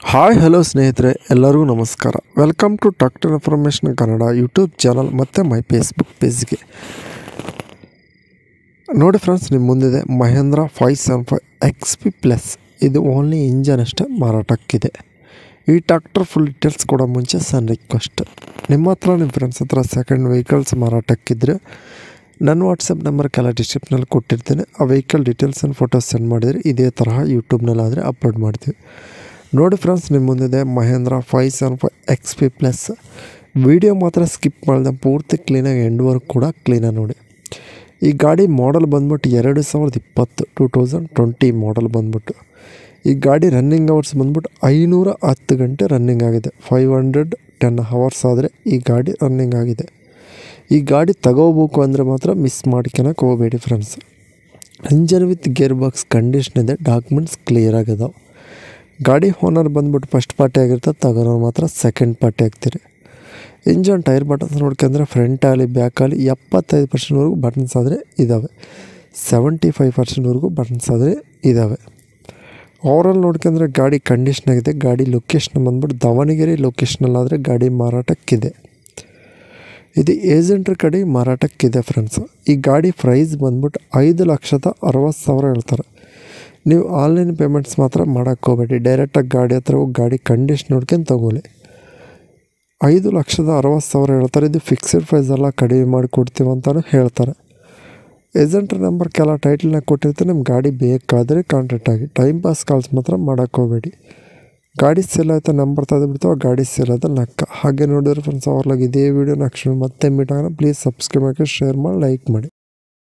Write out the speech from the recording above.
hi hello ಸ್ನೇಹಿತರೆ ಎಲ್ಲರಿಗೂ ನಮಸ್ಕಾರ welcome to doctor information Kannada YouTube channel ಮತ್ತು ಮೈ ಫೇಸ್ಬುಕ್ ಪೇಜ್ಗೆ ನೋಡಿ ಫ್ರೆಂಡ್ಸ್ ನಿಮ್ಮ ಮುಂದಿದೆ Mahindra five seven five X P plus ಇದು ಓನ್ಲಿ ಇಂಜನ್ ಅಷ್ಟೇ ಮಾರಾಟಕ್ಕಿದೆ ಈ ಟ್ರಾಕ್ಟರ್ ಫುಲ್ ಡೀಟೇಲ್ಸ್ ಕೊಡೋ ಮುಂಚೆ ಸಣ್ಣ ರಿಕ್ವೆಸ್ಟ್ ನಿಮ್ಮ ಹತ್ರ ನಿಮ್ಮ ಫ್ರೆಂಡ್ಸ್ ಹತ್ರ ಸೆಕೆಂಡ್ ವೆಹಿಕಲ್ಸ್ ಮಾರಾಟಕ್ಕಿದ್ರೆ ನನ್ನ ವಾಟ್ಸಪ್ ನಂಬರ್ ಕೆಲ ಡಿಸ್ಕ್ರಿಪ್ನಲ್ಲಿ ಕೊಟ್ಟಿರ್ತೇನೆ ಆ vehicle details and photos send ಮಾಡಿದರೆ ಇದೇ ತರಹ ಯೂಟ್ಯೂಬ್ನಲ್ಲಾದರೆ ಅಪ್ಲೋಡ್ ಮಾಡ್ತೀವಿ ನೋಡಿ ಫ್ರೆಂಡ್ಸ್ ನಿಮ್ಮ ಮುಂದಿದೆ Mahindra five seven five X P plus video ಮಾತ್ರ ಸ್ಕಿಪ್ ಮಾಡಿದೆ ಪೂರ್ತಿ ಕ್ಲೀನಾಗಿ ಎಂಡ್ವರೆಗೂ ಕೂಡ ಕ್ಲೀನಾಗಿ ನೋಡಿ ಈ ಗಾಡಿ ಮಾಡಲ್ ಬಂದ್ಬಿಟ್ಟು ಎರಡು ಸಾವಿರದ ಇಪ್ಪತ್ತು ಟೂ ತೌಸಂಡ್ ಟ್ವೆಂಟಿ ಮಾಡಲ್ ಬಂದ್ಬಿಟ್ಟು ಈ ಗಾಡಿ ರನ್ನಿಂಗ್ ಅವರ್ಸ್ ಬಂದ್ಬಿಟ್ಟು ಐನೂರ ಹತ್ತು ಗಂಟೆ ರನ್ನಿಂಗ್ ಆಗಿದೆ ಫೈವ್ ಹಂಡ್ರೆಡ್ ಟೆನ್ ಅವರ್ಸ್ ಆದರೆ ಈ ಗಾಡಿ ರನ್ನಿಂಗ್ ಆಗಿದೆ ಈ ಗಾಡಿ ತಗೋಬೇಕು ಅಂದರೆ ಮಾತ್ರ ಮಿಸ್ ಮಾಡ್ಕೊಳಕ್ಕೆ ಹೋಗಬೇಡಿ friends engine with gearbox condition ಇದೆ ಡಾಕ್ಯುಮೆಂಟ್ಸ್ ಕ್ಲಿಯರ್ ಆಗಿದಾವೆ ಗಾಡಿ ಓನರ್ ಬಂದ್ಬಿಟ್ಟು ಫಸ್ಟ್ ಪಾರ್ಟಿ ಆಗಿರ್ತದೆ ತಗೋನೋ ಮಾತ್ರ ಸೆಕೆಂಡ್ ಪಾರ್ಟಿ ಆಗ್ತೀರಿ ಇಂಜನ್ ಟೈರ್ ಬಟನ್ಸ್ ನೋಡ್ಕೊಂಡ್ರೆ ಫ್ರಂಟ್ ಆಗಲಿ ಬ್ಯಾಕ್ ಆಗಲಿ ಎಪ್ಪತ್ತೈದು ಪರ್ಸೆಂಟ್ವರೆಗೂ ಬಟನ್ಸ್ ಆದರೆ ಇದ್ದಾವೆ ಸೆವೆಂಟಿ ಫೈವ್ ಪರ್ಸೆಂಟ್ವರೆಗೂ ಬಟನ್ಸ್ ಆದರೆ ಇದ್ದಾವೆ ಓವರಾಲ್ ನೋಡ್ಕೊಂಡ್ರೆ ಗಾಡಿ ಕಂಡೀಷನ್ ಆಗಿದೆ ಗಾಡಿ ಲೊಕೇಶನ್ ಬಂದ್ಬಿಟ್ಟು ದಾವಣಗೆರೆ ಲೊಕೇಶನಲ್ಲಾದರೆ ಗಾಡಿ ಮಾರಾಟಕ್ಕಿದೆ ಇದು ಏಜೆಂಟ್ರ ಕಡೆ ಮಾರಾಟಕ್ಕಿದೆ ಫ್ರೆಂಡ್ಸ್ ಈ ಗಾಡಿ ಪ್ರೈಸ್ ಬಂದ್ಬಿಟ್ಟು ಐದು ಲಕ್ಷದ ಅರವತ್ತು ಸಾವಿರ ಹೇಳ್ತಾರೆ ನೀವು ಆನ್ಲೈನ್ ಪೇಮೆಂಟ್ಸ್ ಮಾತ್ರ ಮಾಡೋಕ್ಕೆ ಹೋಗಬೇಡಿ ಡೈರೆಕ್ಟಾಗಿ ಗಾಡಿ ಹತ್ರ ಹೋಗಿ ಗಾಡಿ ಕಂಡೀಷನ್ ನೋಡ್ಕೊಂಡು ತಗೊಳ್ಳಿ ಐದು ಲಕ್ಷದ ಅರವತ್ತು ಸಾವಿರ ಹೇಳ್ತಾರೆ ಇದು ಫಿಕ್ಸ್ಡ್ ಪ್ರೈಸ್ ಎಲ್ಲ ಕಡಿಮೆ ಮಾಡಿ ಕೊಡ್ತೀವಿ ಅಂತಲೂ ಹೇಳ್ತಾರೆ ಏಜೆಂಟ್ರ ನಂಬರ್ ಕೆಲ ಟೈಟಲ್ನಾಗ ಕೊಟ್ಟಿರ್ತಾರೆ ನಿಮ್ಮ ಗಾಡಿ ಬೇಕಾದರೆ ಕಾಂಟ್ಯಾಕ್ಟ್ ಆಗಿ ಟೈಮ್ ಪಾಸ್ ಕಾಲ್ಸ್ ಮಾತ್ರ ಮಾಡೋಕ್ಕೆ ಹೋಗಬೇಡಿ ಗಾಡಿ ಸೇಲ್ ಆಯ್ತಾ ನಂಬರ್ ತೆಗೆದುಬಿಡ್ತಾವೆ ಗಾಡಿ ಸೇಲ್ ಆದ ಲೆಕ್ಕ ಹಾಗೆ ನೋಡಿದ್ರೆ ಫ್ರೆಂಡ್ಸ್ ಅವ್ರಲಾಗ ಇದೇ ವಿಡಿಯೋ ನೆಕ್ಸ್ಟ್ ಮತ್ತೆ ಮೀಟ್ ಆಗೋಣ ಪ್ಲೀಸ್ ಸಬ್ಸ್ಕ್ರೈಬ್ ಮಾಡಿ ಶೇರ್ ಮಾಡಿ ಲೈಕ್ ಮಾಡಿ